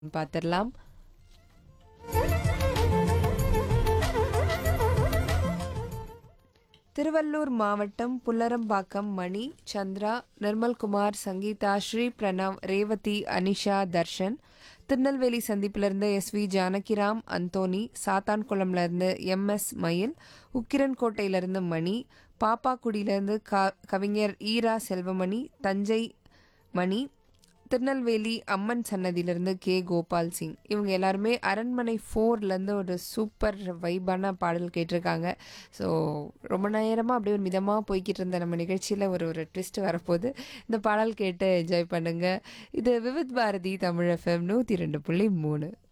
பார்த்துடலாம் திருவள்ளூர் மாவட்டம் புல்லரம்பாக்கம் மணி சந்திரா நிர்மல்குமார் சங்கீதா ஸ்ரீ பிரணவ் ரேவதி அனிஷா தர்ஷன் திருநெல்வேலி சந்திப்பிலிருந்து எஸ் வி ஜானகிராம் அந்தோனி சாத்தான்குளம்லேருந்து எம் எஸ் மயில் உக்கிரன்கோட்டையிலிருந்து மணி பாப்பாக்குடியிலேருந்து க கவிஞர் ஈரா செல்வமணி தஞ்சை மணி திருநெல்வேலி அம்மன் சன்னதியிலிருந்து கே கோபால் சிங் இவங்க எல்லாருமே அரண்மனை ஃபோர்லேருந்து ஒரு சூப்பர் வைபான பாடல் கேட்டிருக்காங்க ஸோ ரொம்ப நேரமாக அப்படியே ஒரு மிதமாக போய்கிட்டு இருந்த நம்ம நிகழ்ச்சியில் ஒரு ஒரு ட்விஸ்ட் வரப்போகுது இந்த பாடல் கேட்டு என்ஜாய் பண்ணுங்கள் இது விவித் பாரதி தமிழ் எஃப்எம் நூற்றி ரெண்டு புள்ளி மூணு